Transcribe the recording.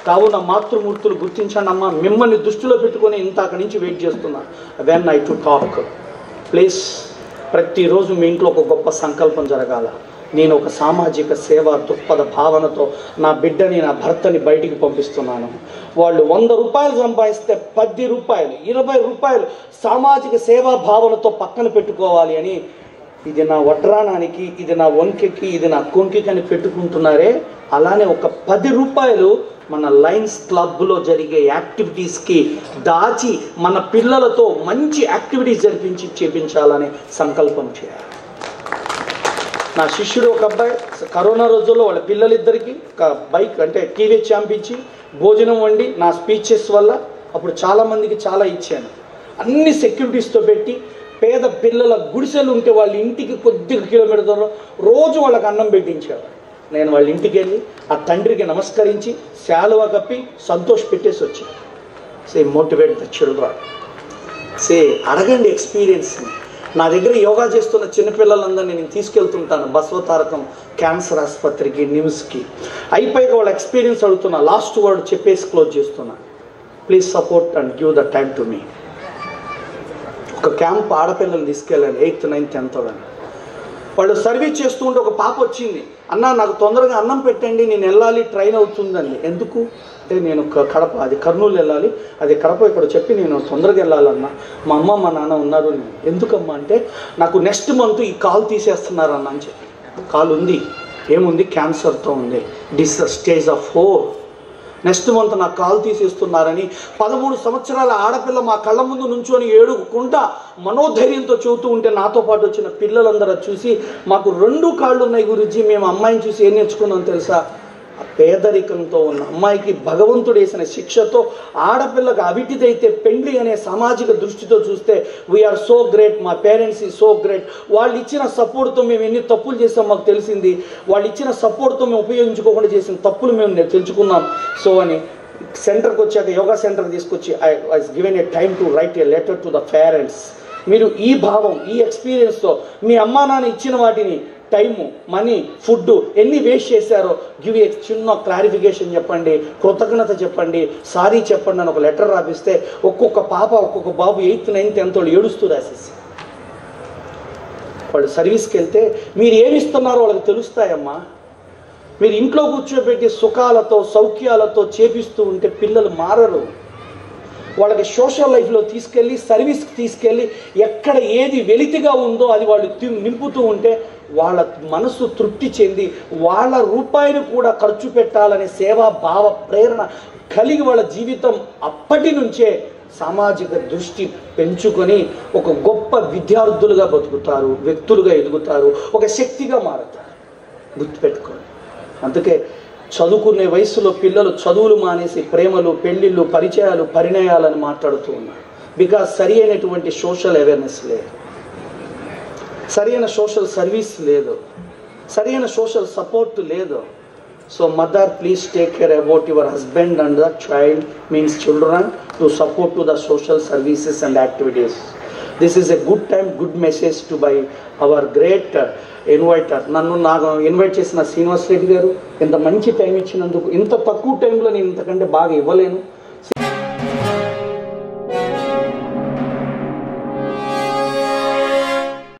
కావున మాతృమూర్తులు గుర్తించండి అమ్మా మిమ్మల్ని దృష్టిలో పెట్టుకొని ఇంత అక్కడి నుంచి వెయిట్ చేస్తున్నా when I to talk please ప్రతిరోజు మీ ఇంట్లో ఒక గొప్ప సంకల్పం జరగాల నేను ఒక సామాజిక సేవ దృక్పథ భావనతో నా బిడ్డని నా భర్తని బయటికి పంపిస్తున్నాను వాళ్ళు వంద రూపాయలు సంపాదిస్తే పది రూపాయలు ఇరవై రూపాయలు సామాజిక సేవా భావనతో పక్కన పెట్టుకోవాలి అని ఇది నా వడ్రానానికి ఇది నా వంకెకి ఇది నా కొంకికి అని పెట్టుకుంటున్నారే అలానే ఒక పది రూపాయలు మన లయన్స్ క్లబ్లో జరిగే యాక్టివిటీస్కి దాచి మన పిల్లలతో మంచి యాక్టివిటీస్ జరిపించి చేపించాలనే సంకల్పం చేయాలి నా శిష్యుడు ఒక అబ్బాయి కరోనా రోజుల్లో వాళ్ళ పిల్లలిద్దరికి ఒక బైక్ అంటే టీవీ చాంపించి భోజనం వండి నా స్పీచెస్ వల్ల అప్పుడు చాలామందికి చాలా ఇచ్చాను అన్ని సెక్యూరిటీస్తో పెట్టి పేద పిల్లల గుడిసెలు ఉంటే వాళ్ళ ఇంటికి కొద్దిగా కిలోమీటర్ దూరం రోజు వాళ్ళకి అన్నం పెట్టించాడు నేను వాళ్ళ ఇంటికి వెళ్ళి ఆ తండ్రికి నమస్కరించి శాలువ కప్పి సంతోష పెట్టేసి వచ్చాను say motivate the children say అడగండి ఎక్స్పీరియన్స్ని నా దగ్గర యోగా చేస్తున్న చిన్నపిల్లలందరినీ నేను తీసుకెళ్తుంటాను బసవతారకం క్యాన్సర్ ఆసుపత్రికి నిమ్స్కి అయిపోయాక వాళ్ళ ఎక్స్పీరియన్స్ అడుగుతున్నా లాస్ట్ వర్డ్ చెప్పేసి క్లోజ్ చేస్తున్నా please support and give the time to me ఒక క్యాంప్ ఆడపిల్లలు తీసుకెళ్ళాను ఎయిత్ నైన్త్ టెన్త్ అని వాళ్ళు సర్వీస్ చేస్తూ ఉంటే ఒక పాప వచ్చింది అన్న నాకు తొందరగా అన్నం పెట్టండి నేను వెళ్ళాలి ట్రైన్ అవుతుందండి ఎందుకు అంటే నేను క- కడప అది కర్నూలు వెళ్ళాలి అది కడప ఇక్కడ చెప్పి నేను తొందరగా వెళ్ళాలన్నా మా అమ్మ మా నాన్న ఉన్నారు అని. ఎందుకమ్మా అంటే నాకు నెక్స్ట్ మంత్ ఈ కాల్ తీసేస్తున్నారన్న అని చెప్పి కాల్ ఉంది ఏముంది క్యాన్సర్తో ఉంది this stage of four next month నాకు కాల్ తీసేస్తున్నారని పదమూడు సంవత్సరాల ఆడపిల్ల మా కళ్ళ ముందు నుంచొని ఏడుకుంటా మనోధైర్యంతో చెబుతూ ఉంటే నాతో పాటు వచ్చిన పిల్లలందరూ అది చూసి మాకు రెండు కాళ్ళు ఉన్నాయి గురించి మేము అమ్మాయిని చూసి ఏం నేర్చుకున్నాం తెలుసా ఆ పేదరికంతో ఉన్న అమ్మాయికి భగవంతుడు వేసిన శిక్షతో ఆడపిల్లకి అవిటిదైతే పెండ్లి అనే సామాజిక దృష్టితో చూస్తే వీఆర్ సో గ్రేట్ మా పేరెంట్స్ ఈ సో గ్రేట్ వాళ్ళు ఇచ్చిన సపోర్ట్తో మేము ఎన్ని తప్పులు చేసాం మాకు తెలిసింది వాళ్ళు ఇచ్చిన సపోర్ట్తో మేము ఉపయోగించుకోకుండా చేసిన తప్పులు మేము నే- తెలుసుకున్నాం సో అని సెంటర్కి వచ్చాక యోగా సెంటర్కి తీసుకొచ్చి I was given a time to write a letter to the parents మీరు ఈ భావం ఈ ఎక్స్పీరియన్స్తో మీ అమ్మా నాన్న ఇచ్చిన వాటిని టైము మనీ ఫుడ్ ఎన్ని వేస్ట్ చేశారో గివ్ ఏ చిన్న క్లారిఫికేషన్ చెప్పండి కృతజ్ఞత చెప్పండి సారీ చెప్పండి అని ఒక లెటర్ రాపిస్తే ఒక్కొక్క పాప ఒక్కొక్క బాబు ఎయిత్ నైన్త్ టెన్త్ వాళ్ళు ఏడుస్తూ రాసేసి వాళ్ళు సర్వీస్కి వెళ్తే మీరు ఏమి ఇస్తున్నారో వాళ్ళకి తెలుస్తాయమ్మా మీరు ఇంట్లో కూర్చోబెట్టి సుఖాలతో సౌఖ్యాలతో చేపిస్తూ ఉంటే పిల్లలు మారరు వాళ్ళకి సోషల్ లైఫ్లో తీసుకెళ్ళి సర్వీస్కి తీసుకెళ్ళి ఎక్కడ ఏది వెలితిగా ఉందో అది వాళ్ళు తి- నింపుతూ ఉంటే వాళ్ళ మనసు తృప్తి చెంది వాళ్ళ రూపాయిని కూడా ఖర్చు పెట్టాలనే సేవా భావ ప్రేరణ కలిగి వాళ్ళ జీవితం అప్పటి నుంచే సామాజిక దృష్టి పెంచుకొని ఒక గొప్ప విద్యార్థులుగా బతుకుతారు వ్యక్తులుగా ఎదుగుతారు ఒక శక్తిగా మారుతారు గుర్తుపెట్టుకోండి అందుకే చదువుకునే వయసులో పిల్లలు చదువులు మానేసి ప్రేమలు పెళ్ళిళ్ళు పరిచయాలు పరిణయాలని మాట్లాడుతూ ఉన్నారు బికాజ్ సరి అయినటువంటి సోషల్ అవేర్నెస్ లేదు సరి అయిన సోషల్ సర్వీస్ లేదు సరి అయిన సోషల్ సపోర్ట్ లేదు so mother please take care about your husband and the child means children to support to the social services and activities this is a good time good message to by our great inviter నన్ను నాకు invite చేసిన శ్రీనివాస్ రెడ్డి గారు ఇంత మంచి time ఇచ్చినందుకు ఇంత తక్కువ టైంలో నేను ఇంతకంటే బాగా ఇవ్వలేను